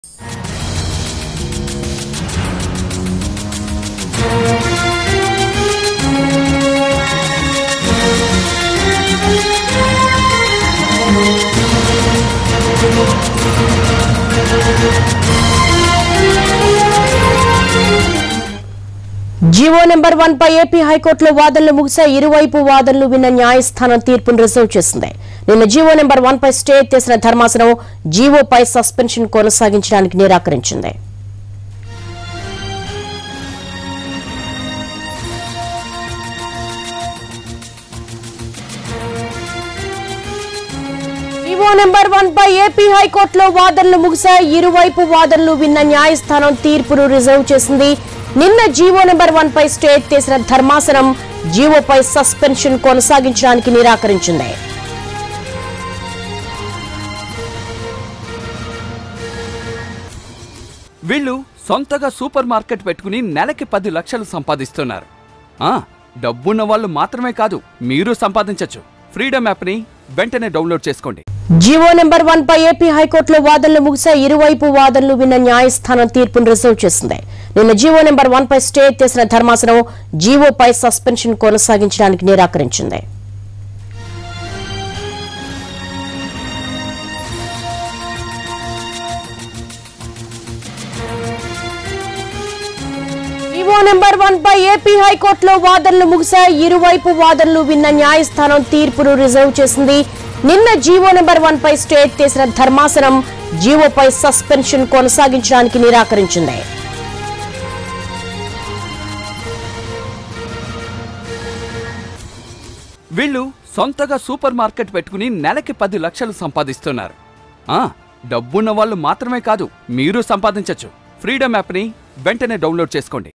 GO number one పై AP హైకోర్టులో వాదనలు ముగిశాయి ఇరువైపు వాదనలు విన్న న్యాయస్థానం తీర్పును రిజర్వ్ చేసింది నిన్న జీవో నెంబర్ వన్ పై స్టే ఎత్తేసిన ధర్మాసనం జీవోపై సస్పెన్షన్ కొనసాగించడానికి నిరాకరించింది జీవో నెంబర్ వన్ పై ఏపీ హైకోర్టులో వాదనలు ముగిశాయి ఇరువైపు వాదనలు విన్న న్యాయస్థానం తీర్పును రిజర్వ్ చేసింది నిన్న జీవో నెంబర్ వన్ పై స్టే ఎత్తేసిన ధర్మాసనం జీవోపై సస్పెన్షన్ కొనసాగించడానికి నిరాకరించింది వీళ్ళు సొంతగా సూపర్ మార్కెట్ పెట్టుకుని నెలకి పది లక్షలు సంపాదిస్తున్నారు ఆ డబ్బున్న వాళ్ళు మాత్రమే కాదు మీరు సంపాదించొచ్చు ఫ్రీడమ్ యాప్ని వెంటనే డౌన్లోడ్ చేసుకోండి జీవో నెంబర్ వన్ పై ఏపీ హైకోర్టులో వాదనలు ముగిశాయి ఇరువైపు వాదనలు విన్న న్యాయస్థానం తీర్పును రిజర్వ్ చేసింది నిన్న జీవో నెంబర్ వన్ పై స్టే ఎత్తేసిన ధర్మాసనం జీవోపై సస్పెన్షన్ కొనసాగించడానికి నిరాకరించింది ఈవో నెంబర్ వన్ పై ఏపీ హైకోర్టులో వాదనలు ముగిశాయి ఇరువైపు వాదనలు విన్న న్యాయస్థానం తీర్పును రిజర్వ్ చేసింది నిన్న జీవో నెంబర్ వన్ పై స్టే ఎత్తేసిన ధర్మాసనం జీవోపై సస్పెన్షన్ కొనసాగించడానికి నిరాకరించింది వీళ్ళు సొంతగా సూపర్ మార్కెట్ పెట్టుకుని నెలకి పది లక్షలు సంపాదిస్తున్నారు ఆ డబ్బున్న వాళ్ళు మాత్రమే కాదు మీరు సంపాదించొచ్చు ఫ్రీడమ్ యాప్ని వెంటనే డౌన్లోడ్ చేసుకోండి